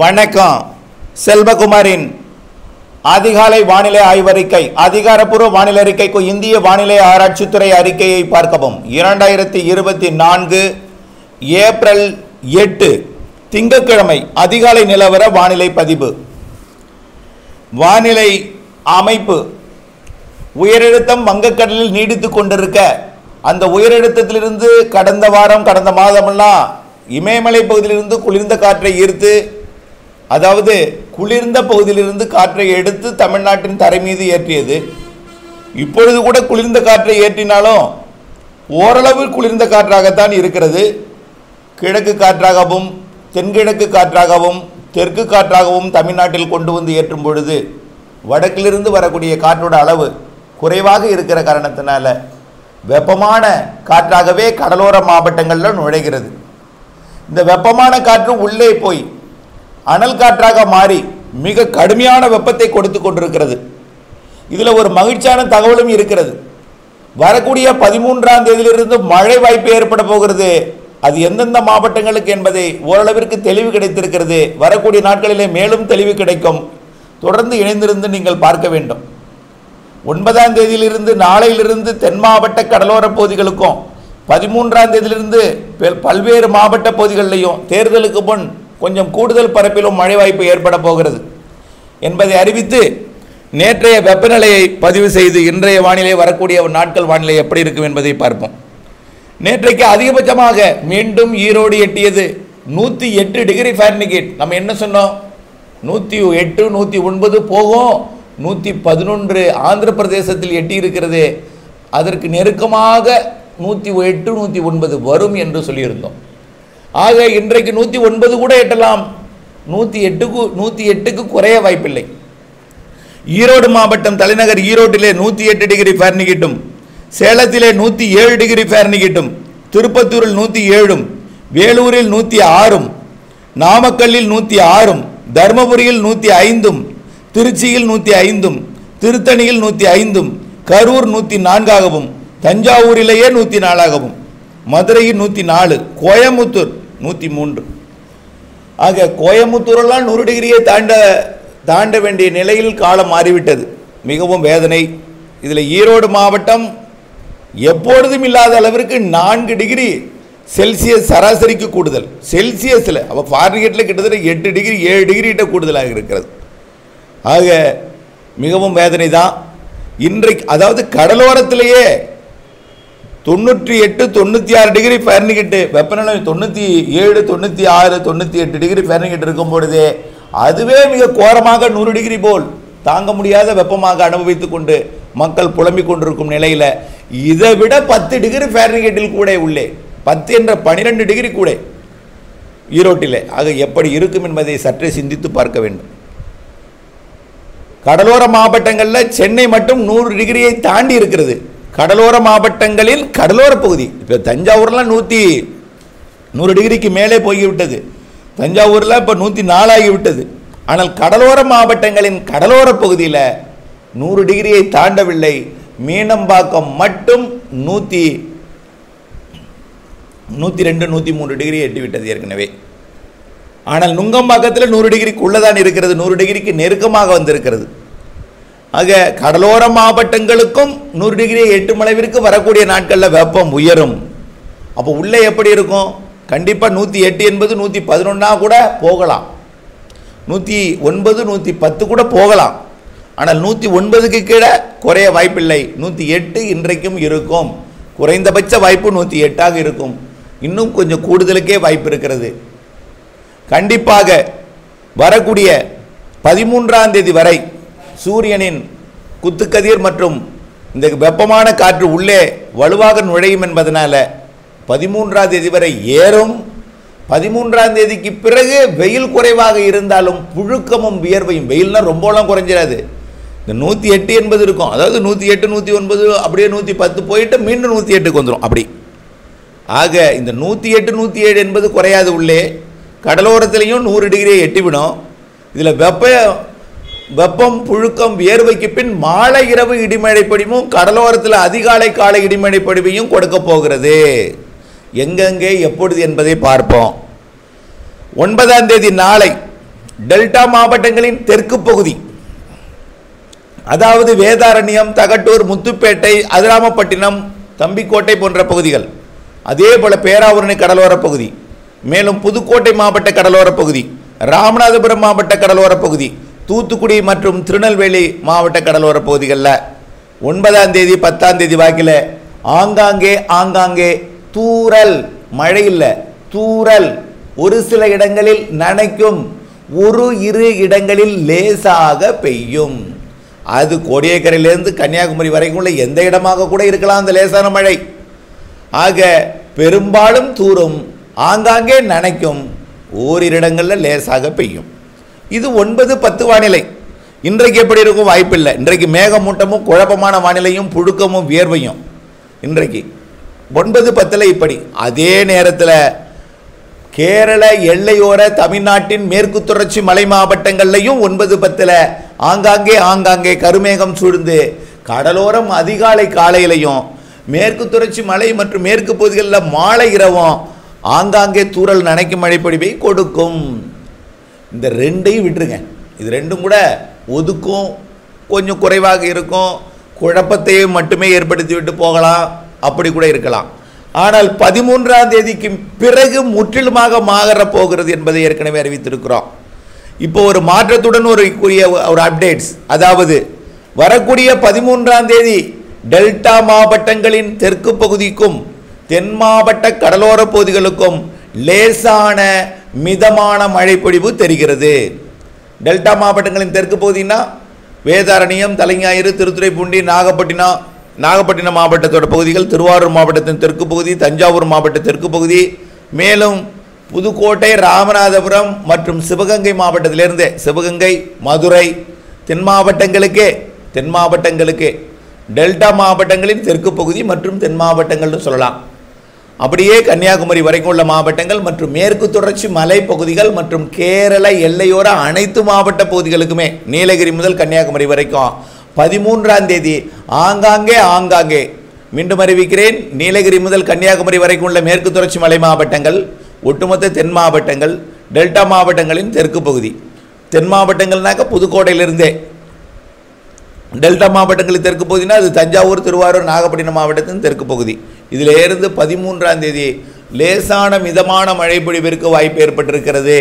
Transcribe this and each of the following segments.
வணக்கம் செல்வகுமாரின் அதிகாலை வானிலை ஆய்வறிக்கை அதிகாரப்பூர்வ வானிலை அறிக்கைக்கு இந்திய வானிலை ஆராய்ச்சித்துறை அறிக்கையை பார்க்கவும் இரண்டாயிரத்தி இருபத்தி நான்கு ஏப்ரல் எட்டு திங்கட்கிழமை அதிகாலை நிலவர வானிலை பதிவு வானிலை அமைப்பு உயரழுத்தம் வங்கக்கடலில் நீடித்து கொண்டிருக்க அந்த உயரழுத்தத்திலிருந்து கடந்த வாரம் கடந்த மாதமெல்லாம் இமயமலை பகுதியிலிருந்து குளிர்ந்த காற்றை ஈர்த்து அதாவது குளிர்ந்த பகுதியிலிருந்து காற்றை எடுத்து தமிழ்நாட்டின் தரை மீது ஏற்றியது இப்பொழுது கூட குளிர்ந்த காற்றை ஏற்றினாலும் ஓரளவு குளிர்ந்த காற்றாகத்தான் இருக்கிறது கிழக்கு காற்றாகவும் தென்கிழக்கு காற்றாகவும் தெற்கு காற்றாகவும் தமிழ்நாட்டில் கொண்டு வந்து ஏற்றும் பொழுது வடக்கிலிருந்து வரக்கூடிய காற்றோட அளவு குறைவாக இருக்கிற காரணத்தினால வெப்பமான காற்றாகவே கடலோர மாவட்டங்களில் நுழைகிறது இந்த வெப்பமான காற்று உள்ளே போய் அனல் காற்றாக மாறி மிக கடுமையான வெப்பத்தை கொடுத்து கொண்டிருக்கிறது இதில் ஒரு மகிழ்ச்சியான தகவலும் இருக்கிறது வரக்கூடிய பதிமூன்றாம் தேதியிலிருந்து மழை வாய்ப்பு ஏற்பட போகிறது அது எந்தெந்த மாவட்டங்களுக்கு என்பதை ஓரளவிற்கு தெளிவு கிடைத்திருக்கிறது வரக்கூடிய நாட்களிலே மேலும் தெளிவு கிடைக்கும் தொடர்ந்து இணைந்திருந்து நீங்கள் பார்க்க வேண்டும் ஒன்பதாம் தேதியிலிருந்து நாளையிலிருந்து தென் மாவட்ட கடலோர பகுதிகளுக்கும் பதிமூன்றாம் தேதியிலிருந்து பெல்- பல்வேறு மாவட்ட பகுதிகளிலையும் தேர்தலுக்கு முன் கொஞ்சம் கூடுதல் பரப்பிலும் மழை வாய்ப்பு ஏற்பட போகிறது என்பதை அறிவித்து நேற்றைய வெப்பநிலையை பதிவு செய்து இன்றைய வானிலை வரக்கூடிய நாட்கள் வானிலை எப்படி இருக்கும் என்பதை பார்ப்போம் நேற்றைக்கு அதிகபட்சமாக மீண்டும் ஈரோடு எட்டியது நூற்றி எட்டு டிகிரி ஃபாரன்ஹீட் நம்ம என்ன சொன்னோம் நூற்றி எட்டு நூற்றி ஒன்பது போகும் நூற்றி பதினொன்று ஆந்திர பிரதேசத்தில் எட்டி இருக்கிறது அதற்கு நெருக்கமாக நூற்றி எட்டு நூற்றி ஒன்பது வரும் என்று சொல்லியிருந்தோம் ஆக இன்றைக்கு நூற்றி ஒன்பது கூட எட்டலாம் நூற்றி எட்டுக்கு நூற்றி எட்டுக்கு குறைய வாய்ப்பில்லை ஈரோடு மாவட்டம் தலைநகர் ஈரோட்டிலே நூற்றி எட்டு டிகிரி ஃபாரன்ஹீட்டும் சேலத்திலே நூற்றி ஏழு டிகிரி ஃபாரன்ஹீட்டும் திருப்பத்தூரில் நூற்றி ஏழும் வேலூரில் நூற்றி ஆறும் நாமக்கல்லில் நூற்றி ஆறும் தருமபுரியில் நூற்றி ஐந்தும் திருச்சியில் நூற்றி ஐந்தும் திருத்தணியில் நூற்றி ஐந்தும் கரூர் நூற்றி நான்காகவும் தஞ்சாவூரிலேயே நூற்றி நாலாகவும் மதுரையில் நூற்றி நாலு கோயமுத்தூர் நூற்றி மூன்று ஆக கோயமுத்தூரெல்லாம் நூறு டிகிரியை தாண்ட தாண்ட வேண்டிய நிலையில் காலம் மாறிவிட்டது மிகவும் வேதனை இதில் ஈரோடு மாவட்டம் எப்பொழுதும் இல்லாத அளவிற்கு நான்கு டிகிரி செல்சியஸ் சராசரிக்கு கூடுதல் செல்சியஸில் அப்போ ஃபாரன்ஹீட்டில் கிட்டத்தட்ட எட்டு டிகிரி ஏழு டிகிரிகிட்ட கூடுதலாக இருக்கிறது ஆக மிகவும் வேதனை தான் இன்றைக்கு அதாவது கடலோரத்திலேயே தொண்ணூற்றி எட்டு தொண்ணூற்றி ஆறு டிகிரி ஃபேரன்ஹீட்டு வெப்பநிலை தொண்ணூற்றி ஏழு தொண்ணூற்றி ஆறு தொண்ணூற்றி எட்டு டிகிரி ஃபேரன்ஹீட் இருக்கும் பொழுதே அதுவே மிக கோரமாக நூறு டிகிரி போல் தாங்க முடியாத வெப்பமாக அனுபவித்துக் கொண்டு மக்கள் புலம்பிக் கொண்டிருக்கும் நிலையில் இதை விட பத்து டிகிரி ஃபேரன்ஹீட்டில் கூட உள்ளே பத்து என்ற பனிரெண்டு டிகிரி கூட ஈரோட்டிலே ஆக எப்படி இருக்கும் என்பதை சற்றே சிந்தித்து பார்க்க வேண்டும் கடலோர மாவட்டங்களில் சென்னை மட்டும் நூறு டிகிரியை தாண்டி இருக்கிறது கடலோர மாவட்டங்களில் கடலோர பகுதி இப்போ தஞ்சாவூர்லாம் நூற்றி நூறு டிகிரிக்கு மேலே போய்விட்டது தஞ்சாவூரில் இப்போ நூற்றி நாலாகி விட்டது ஆனால் கடலோர மாவட்டங்களின் கடலோர பகுதியில் நூறு டிகிரியை தாண்டவில்லை மீனம்பாக்கம் மட்டும் நூற்றி நூற்றி ரெண்டு நூற்றி மூன்று டிகிரி எட்டிவிட்டது ஏற்கனவே ஆனால் நுங்கம்பாக்கத்தில் நூறு டிகிரிக்கு உள்ளதான் இருக்கிறது நூறு டிகிரிக்கு நெருக்கமாக வந்திருக்கிறது ஆக கடலோர மாவட்டங்களுக்கும் நூறு டிகிரி எட்டும் அளவிற்கு வரக்கூடிய நாட்களில் வெப்பம் உயரும் அப்போ உள்ளே எப்படி இருக்கும் கண்டிப்பாக நூற்றி எட்டு என்பது நூற்றி பதினொன்னா கூட போகலாம் நூற்றி ஒன்பது நூற்றி பத்து கூட போகலாம் ஆனால் நூற்றி ஒன்பதுக்கு கீழே குறைய வாய்ப்பில்லை நூற்றி எட்டு இன்றைக்கும் இருக்கும் குறைந்தபட்ச வாய்ப்பு நூற்றி எட்டாக இருக்கும் இன்னும் கொஞ்சம் கூடுதலுக்கே வாய்ப்பு இருக்கிறது கண்டிப்பாக வரக்கூடிய பதிமூன்றாம் தேதி வரை சூரியனின் குத்துக்கதிர் மற்றும் இந்த வெப்பமான காற்று உள்ளே வலுவாக நுழையும் என்பதனால பதிமூன்றாம் தேதி வரை ஏறும் பதிமூன்றாம் தேதிக்கு பிறகு வெயில் குறைவாக இருந்தாலும் புழுக்கமும் வியர்வையும் வெயில்னா ரொம்பலாம் குறைஞ்சிடாது இந்த நூற்றி எட்டு என்பது இருக்கும் அதாவது நூற்றி எட்டு நூற்றி ஒன்பது அப்படியே நூற்றி பத்து போயிட்டு மீண்டும் நூற்றி எட்டுக்கு வந்துடும் அப்படி ஆக இந்த நூற்றி எட்டு நூற்றி ஏழு என்பது குறையாது உள்ளே கடலோரத்திலையும் நூறு டிகிரியை எட்டிவிடும் இதில் வெப்ப வெப்பம் புழுக்கம் வியர்வைக்கு பின் மாலை இரவு இடிமழை பொழிவும் கடலோரத்தில் அதிகாலை காலை இடிமழை பொழிவையும் கொடுக்க போகிறது எங்கெங்கே எப்பொழுது என்பதை பார்ப்போம் ஒன்பதாம் தேதி நாளை டெல்டா மாவட்டங்களின் தெற்கு பகுதி அதாவது வேதாரண்யம் தகட்டூர் முத்துப்பேட்டை அதிராமப்பட்டினம் தம்பிக்கோட்டை போன்ற பகுதிகள் அதே போல பேராவூரணி கடலோர பகுதி மேலும் புதுக்கோட்டை மாவட்ட கடலோர பகுதி ராமநாதபுரம் மாவட்ட கடலோர பகுதி தூத்துக்குடி மற்றும் திருநெல்வேலி மாவட்ட கடலோர பகுதிகளில் ஒன்பதாம் தேதி பத்தாம் தேதி வாக்கில் ஆங்காங்கே ஆங்காங்கே தூறல் மழை இல்லை தூறல் ஒரு சில இடங்களில் நனைக்கும் ஒரு இரு இடங்களில் லேசாக பெய்யும் அது கோடியக்கரையிலேருந்து கன்னியாகுமரி வரைக்கும் உள்ள எந்த இடமாக கூட இருக்கலாம் அந்த லேசான மழை ஆக பெரும்பாலும் தூரும் ஆங்காங்கே நனைக்கும் ஓரிரு இடங்களில் லேசாக பெய்யும் இது ஒன்பது பத்து வானிலை இன்றைக்கு எப்படி இருக்கும் வாய்ப்பில்லை இன்றைக்கு மேகமூட்டமும் குழப்பமான வானிலையும் புழுக்கமும் வியர்வையும் இன்றைக்கு ஒன்பது பத்தில் இப்படி அதே நேரத்தில் கேரள எல்லையோர தமிழ்நாட்டின் மேற்கு தொடர்ச்சி மலை மாவட்டங்கள்லையும் ஒன்பது பத்தில் ஆங்காங்கே ஆங்காங்கே கருமேகம் சூழ்ந்து கடலோரம் அதிகாலை காலையிலையும் மேற்கு தொடர்ச்சி மலை மற்றும் மேற்கு பகுதிகளில் மாலை இரவும் ஆங்காங்கே தூறல் நனைக்கும் மழைப்பொழிவை கொடுக்கும் இந்த ரெண்டையும் விட்டுருங்க இது ரெண்டும் கூட ஒதுக்கும் கொஞ்சம் குறைவாக இருக்கும் குழப்பத்தையும் மட்டுமே ஏற்படுத்தி விட்டு போகலாம் அப்படி கூட இருக்கலாம் ஆனால் பதிமூன்றாம் தேதிக்கு பிறகு முற்றிலுமாக மாற போகிறது என்பதை ஏற்கனவே அறிவித்திருக்கிறோம் இப்போ ஒரு மாற்றத்துடன் ஒரு கூறிய ஒரு அப்டேட்ஸ் அதாவது வரக்கூடிய பதிமூன்றாம் தேதி டெல்டா மாவட்டங்களின் தெற்கு பகுதிக்கும் தென் மாவட்ட கடலோர பகுதிகளுக்கும் லேசான மிதமான மழைப்பொழிவு தெரிகிறது டெல்டா மாவட்டங்களின் தெற்கு பகுதினா வேதாரண்யம் தலைஞாயிறு திருத்துறைப்பூண்டி நாகப்பட்டினம் நாகப்பட்டினம் மாவட்டத்தோட பகுதிகள் திருவாரூர் மாவட்டத்தின் தெற்கு பகுதி தஞ்சாவூர் மாவட்ட தெற்கு பகுதி மேலும் புதுக்கோட்டை ராமநாதபுரம் மற்றும் சிவகங்கை மாவட்டத்திலிருந்து சிவகங்கை மதுரை தென் மாவட்டங்களுக்கே தென் மாவட்டங்களுக்கே டெல்டா மாவட்டங்களின் தெற்கு பகுதி மற்றும் தென் மாவட்டங்கள்னு சொல்லலாம் அப்படியே கன்னியாகுமரி வரைக்கும் உள்ள மாவட்டங்கள் மற்றும் மேற்கு தொடர்ச்சி மலைப்பகுதிகள் மற்றும் கேரள எல்லையோர அனைத்து மாவட்ட பகுதிகளுக்குமே நீலகிரி முதல் கன்னியாகுமரி வரைக்கும் பதிமூன்றாம் தேதி ஆங்காங்கே ஆங்காங்கே மீண்டும் அறிவிக்கிறேன் நீலகிரி முதல் கன்னியாகுமரி வரைக்கும் உள்ள மேற்கு தொடர்ச்சி மலை மாவட்டங்கள் ஒட்டுமொத்த தென் மாவட்டங்கள் டெல்டா மாவட்டங்களின் தெற்கு பகுதி தென் மாவட்டங்கள்னாக்க புதுக்கோட்டையிலிருந்தே டெல்டா மாவட்டங்களின் தெற்கு பகுதினா அது தஞ்சாவூர் திருவாரூர் நாகப்பட்டினம் மாவட்டத்தின் தெற்கு பகுதி இதில் இருந்து பதிமூன்றாம் தேதி லேசான மிதமான மழை பொழிவிற்கு வாய்ப்பு ஏற்பட்டிருக்கிறது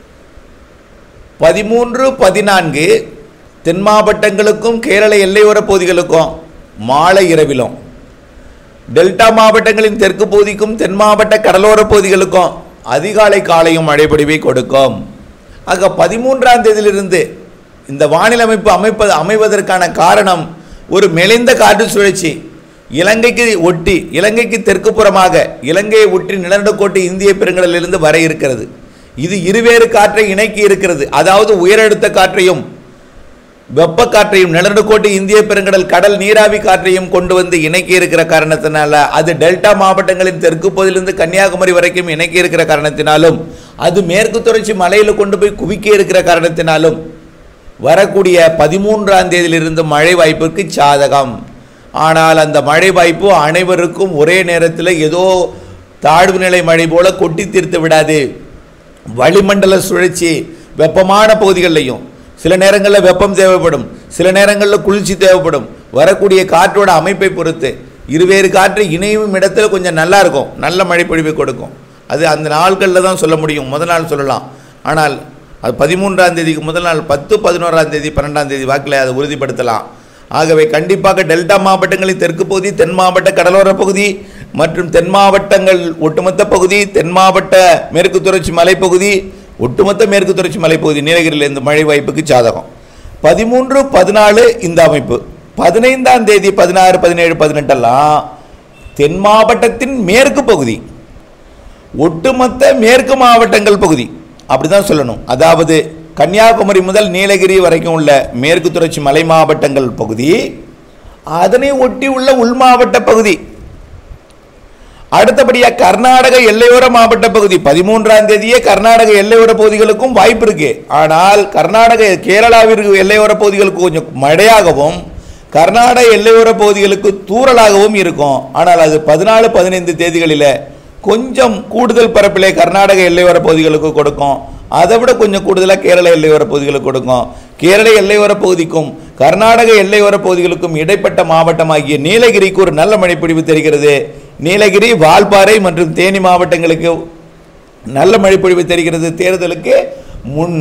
பதிமூன்று பதினான்கு தென் மாவட்டங்களுக்கும் கேரள எல்லையோர பகுதிகளுக்கும் மாலை இரவிலும் டெல்டா மாவட்டங்களின் தெற்கு பகுதிக்கும் தென் மாவட்ட கடலோர பகுதிகளுக்கும் அதிகாலை காலையும் மழை பொழிவை கொடுக்கும் ஆக பதிமூன்றாம் தேதியிலிருந்து இந்த வானிலை அமைப்பு அமைப்பது அமைவதற்கான காரணம் ஒரு மெலிந்த காற்று சுழற்சி இலங்கைக்கு ஒட்டி இலங்கைக்கு தெற்கு புறமாக இலங்கையை ஒட்டி நிலநடுக்கோட்டு இந்திய பெருங்கடலிலிருந்து வர இருக்கிறது இது இருவேறு காற்றை இணைக்கி இருக்கிறது அதாவது உயரழுத்த காற்றையும் வெப்ப காற்றையும் நிலநடுக்கோட்டு இந்திய பெருங்கடல் கடல் நீராவி காற்றையும் கொண்டு வந்து இணைக்கி இருக்கிற காரணத்தினால அது டெல்டா மாவட்டங்களின் தெற்கு பகுதியிலிருந்து கன்னியாகுமரி வரைக்கும் இணைக்கி இருக்கிற காரணத்தினாலும் அது மேற்கு தொடர்ச்சி மலையில் கொண்டு போய் குவிக்க இருக்கிற காரணத்தினாலும் வரக்கூடிய பதிமூன்றாம் தேதியிலிருந்து மழை வாய்ப்பிற்கு சாதகம் ஆனால் அந்த மழை வாய்ப்பு அனைவருக்கும் ஒரே நேரத்தில் ஏதோ தாழ்வு நிலை மழை போல கொட்டி தீர்த்து விடாது வளிமண்டல சுழற்சி வெப்பமான பகுதிகளிலையும் சில நேரங்களில் வெப்பம் தேவைப்படும் சில நேரங்களில் குளிர்ச்சி தேவைப்படும் வரக்கூடிய காற்றோட அமைப்பை பொறுத்து இருவேறு காற்று இணையும் இடத்துல கொஞ்சம் நல்லா இருக்கும் நல்ல மழை பொழிவை கொடுக்கும் அது அந்த நாட்களில் தான் சொல்ல முடியும் முதல் நாள் சொல்லலாம் ஆனால் அது பதிமூன்றாம் தேதிக்கு முதல் நாள் பத்து பதினோராம் தேதி பன்னெண்டாம் தேதி வாக்கில் அதை உறுதிப்படுத்தலாம் ஆகவே கண்டிப்பாக டெல்டா மாவட்டங்களின் தெற்கு பகுதி தென் மாவட்ட கடலோர பகுதி மற்றும் தென் மாவட்டங்கள் ஒட்டுமொத்த பகுதி தென் மாவட்ட மேற்கு தொடர்ச்சி மலைப்பகுதி ஒட்டுமொத்த மேற்கு தொடர்ச்சி மலைப்பகுதி நீலகிரியிலிருந்து மழை வாய்ப்புக்கு சாதகம் பதிமூன்று பதினாலு இந்த அமைப்பு பதினைந்தாம் தேதி பதினாறு பதினேழு பதினெட்டெல்லாம் தென் மாவட்டத்தின் மேற்கு பகுதி ஒட்டுமொத்த மேற்கு மாவட்டங்கள் பகுதி அப்படிதான் சொல்லணும் அதாவது கன்னியாகுமரி முதல் நீலகிரி வரைக்கும் உள்ள மேற்கு தொடர்ச்சி மலை மாவட்டங்கள் பகுதி அதனை ஒட்டி உள்ள உள் மாவட்ட பகுதி அடுத்தபடியா கர்நாடக எல்லையோர மாவட்ட பகுதி பதிமூன்றாம் தேதியே கர்நாடக எல்லையோர பகுதிகளுக்கும் வாய்ப்பு இருக்கு ஆனால் கர்நாடக கேரளாவிற்கு எல்லையோர பகுதிகளுக்கு கொஞ்சம் மழையாகவும் கர்நாடக எல்லையோர பகுதிகளுக்கு தூறலாகவும் இருக்கும் ஆனால் அது பதினாலு பதினைந்து தேதிகளில் கொஞ்சம் கூடுதல் பரப்பிலே கர்நாடக எல்லையோர பகுதிகளுக்கு கொடுக்கும் அதை விட கொஞ்சம் கூடுதலாக கேரள எல்லையோர பகுதிகளுக்கு கொடுக்கும் கேரள எல்லையோர பகுதிக்கும் கர்நாடக எல்லையோர பகுதிகளுக்கும் இடைப்பட்ட மாவட்டமாகிய நீலகிரிக்கு ஒரு நல்ல மழைப்பொழிவு தெரிகிறது நீலகிரி வால்பாறை மற்றும் தேனி மாவட்டங்களுக்கு நல்ல மழைப்பொழிவு தெரிகிறது தேர்தலுக்கு முன்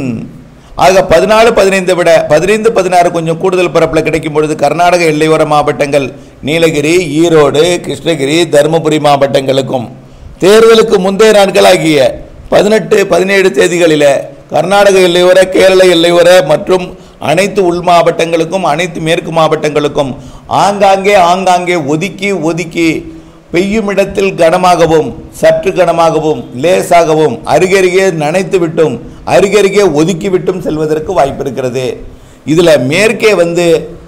ஆக பதினாலு பதினைந்து விட பதினைந்து பதினாறு கொஞ்சம் கூடுதல் பரப்பில் கிடைக்கும் பொழுது கர்நாடக எல்லையோர மாவட்டங்கள் நீலகிரி ஈரோடு கிருஷ்ணகிரி தருமபுரி மாவட்டங்களுக்கும் தேர்தலுக்கு முந்தைய நாட்களாகிய பதினெட்டு பதினேழு தேதிகளில் கர்நாடக எல்லையோர கேரள எல்லையோர மற்றும் அனைத்து உள் மாவட்டங்களுக்கும் அனைத்து மேற்கு மாவட்டங்களுக்கும் ஆங்காங்கே ஆங்காங்கே ஒதுக்கி ஒதுக்கி பெய்யும் இடத்தில் கனமாகவும் சற்று கனமாகவும் லேசாகவும் அருகருகே நனைத்து விட்டும் அருகருகே ஒதுக்கி விட்டும் செல்வதற்கு வாய்ப்பு இருக்கிறது இதில் மேற்கே வந்து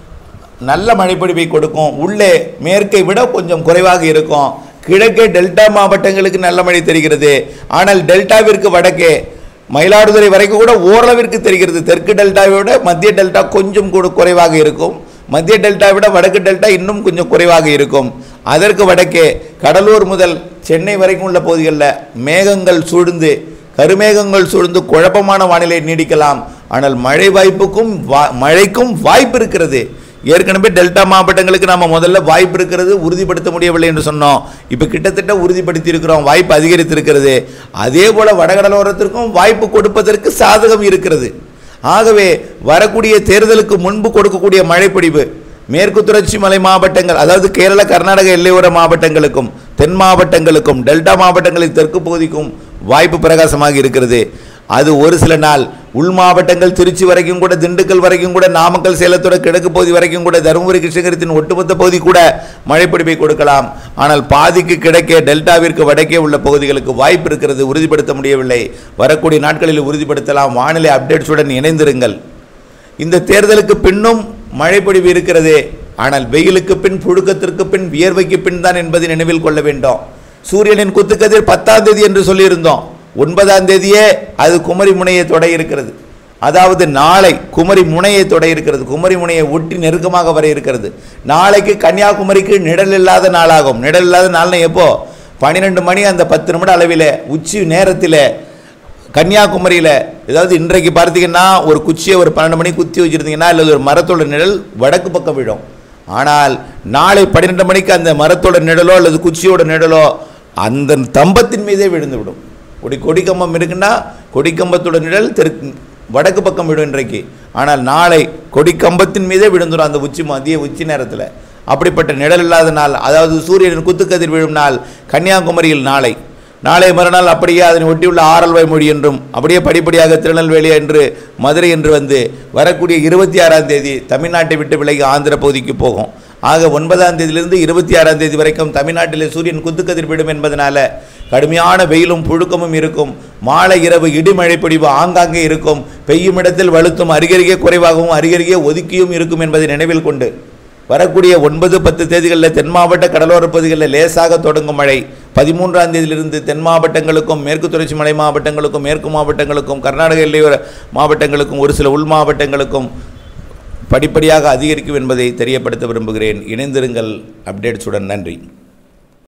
நல்ல மழைப்பொழிவை கொடுக்கும் உள்ளே மேற்கை விட கொஞ்சம் குறைவாக இருக்கும் கிழக்கே டெல்டா மாவட்டங்களுக்கு நல்ல மழை தெரிகிறது ஆனால் டெல்டாவிற்கு வடக்கே மயிலாடுதுறை வரைக்கும் கூட ஓரளவிற்கு தெரிகிறது தெற்கு டெல்டாவை விட மத்திய டெல்டா கொஞ்சம் கூட குறைவாக இருக்கும் மத்திய டெல்டா விட வடக்கு டெல்டா இன்னும் கொஞ்சம் குறைவாக இருக்கும் அதற்கு வடக்கே கடலூர் முதல் சென்னை வரைக்கும் உள்ள பகுதிகளில் மேகங்கள் சூழ்ந்து கருமேகங்கள் சூழ்ந்து குழப்பமான வானிலை நீடிக்கலாம் ஆனால் மழை வாய்ப்புக்கும் வா மழைக்கும் வாய்ப்பு இருக்கிறது ஏற்கனவே டெல்டா மாவட்டங்களுக்கு நம்ம முதல்ல வாய்ப்பு இருக்கிறது உறுதிப்படுத்த முடியவில்லை என்று சொன்னோம் இப்போ கிட்டத்தட்ட உறுதிப்படுத்தி இருக்கிறோம் வாய்ப்பு அதிகரித்திருக்கிறது அதே போல வடகடலோரத்திற்கும் வாய்ப்பு கொடுப்பதற்கு சாதகம் இருக்கிறது ஆகவே வரக்கூடிய தேர்தலுக்கு முன்பு கொடுக்கக்கூடிய மழைப்பொழிவு மேற்கு தொடர்ச்சி மலை மாவட்டங்கள் அதாவது கேரள கர்நாடக எல்லையோர மாவட்டங்களுக்கும் தென் மாவட்டங்களுக்கும் டெல்டா மாவட்டங்களின் தெற்கு பகுதிக்கும் வாய்ப்பு பிரகாசமாக இருக்கிறது அது ஒரு சில நாள் உள் மாவட்டங்கள் திருச்சி வரைக்கும் கூட திண்டுக்கல் வரைக்கும் கூட நாமக்கல் சேலத்தோட கிழக்கு பகுதி வரைக்கும் கூட தருமபுரி கிருஷ்ணகிரத்தின் ஒட்டுமொத்த பகுதி கூட மழைப்பிடிப்பை கொடுக்கலாம் ஆனால் பாதிக்கு கிழக்கே டெல்டாவிற்கு வடக்கே உள்ள பகுதிகளுக்கு வாய்ப்பு இருக்கிறது உறுதிப்படுத்த முடியவில்லை வரக்கூடிய நாட்களில் உறுதிப்படுத்தலாம் வானிலை அப்டேட்ஸுடன் இணைந்திருங்கள் இந்த தேர்தலுக்கு பின்னும் மழைப்பொழிவு இருக்கிறது ஆனால் வெயிலுக்கு பின் புழுக்கத்திற்கு பின் வியர்வைக்கு பின் தான் என்பதை நினைவில் கொள்ள வேண்டும் சூரியனின் குத்துக்கதிர் பத்தாம் தேதி என்று சொல்லியிருந்தோம் ஒன்பதாம் தேதியே அது குமரி முனையை தொட இருக்கிறது அதாவது நாளை குமரி முனையை தொட இருக்கிறது குமரி முனையை ஒட்டி நெருக்கமாக வர இருக்கிறது நாளைக்கு கன்னியாகுமரிக்கு நிழல் இல்லாத நாளாகும் நிழல் இல்லாத நாள்னா எப்போ பன்னிரெண்டு மணி அந்த பத்து நிமிட அளவில் உச்சி நேரத்தில் கன்னியாகுமரியில் ஏதாவது இன்றைக்கு பார்த்தீங்கன்னா ஒரு குச்சியை ஒரு பன்னெண்டு மணிக்கு குத்தி வச்சுருந்தீங்கன்னா இல்லை ஒரு மரத்தோட நிழல் வடக்கு பக்கம் விடும் ஆனால் நாளை பன்னிரெண்டு மணிக்கு அந்த மரத்தோட நிழலோ அல்லது குச்சியோட நிழலோ அந்த தம்பத்தின் மீதே விழுந்து விடும் ஒரு கொடிக்கம்பம் இருக்குன்னா கொடிக்கம்பத்தோட நிழல் தெற்கு வடக்கு பக்கம் விடும் இன்றைக்கு ஆனால் நாளை கொடிக்கம்பத்தின் மீதே விழுந்துடும் அந்த உச்சி மதிய உச்சி நேரத்தில் அப்படிப்பட்ட நிழல் இல்லாத நாள் அதாவது சூரியனின் குத்துக்கதிர் விழும் நாள் கன்னியாகுமரியில் நாளை நாளை மறுநாள் அப்படியே அதனை ஒட்டியுள்ள ஆரல்வாய் மொழி என்றும் அப்படியே படிப்படியாக திருநெல்வேலி என்று மதுரை என்று வந்து வரக்கூடிய இருபத்தி ஆறாம் தேதி தமிழ்நாட்டை விட்டு விலகி ஆந்திர பகுதிக்கு போகும் ஆக ஒன்பதாம் தேதியிலிருந்து இருபத்தி ஆறாம் தேதி வரைக்கும் தமிழ்நாட்டிலே சூரியன் குத்துக்கதிர் விடும் என்பதனால கடுமையான வெயிலும் புழுக்கமும் இருக்கும் மாலை இரவு இடிமழை பொழிவு ஆங்காங்கே இருக்கும் பெய்யும் இடத்தில் வலுத்தும் அருகருகே குறைவாகவும் அருகருகே ஒதுக்கியும் இருக்கும் என்பதை நினைவில் கொண்டு வரக்கூடிய ஒன்பது பத்து தேதிகளில் தென் மாவட்ட கடலோர பகுதிகளில் லேசாக தொடங்கும் மழை பதிமூன்றாம் தேதியிலிருந்து தென் மாவட்டங்களுக்கும் மேற்கு தொடர்ச்சி மலை மாவட்டங்களுக்கும் மேற்கு மாவட்டங்களுக்கும் கர்நாடக எல்லையோர மாவட்டங்களுக்கும் ஒரு சில உள் மாவட்டங்களுக்கும் படிப்படியாக அதிகரிக்கும் என்பதை தெரியப்படுத்த விரும்புகிறேன் இணைந்திருங்கள் அப்டேட்ஸுடன் நன்றி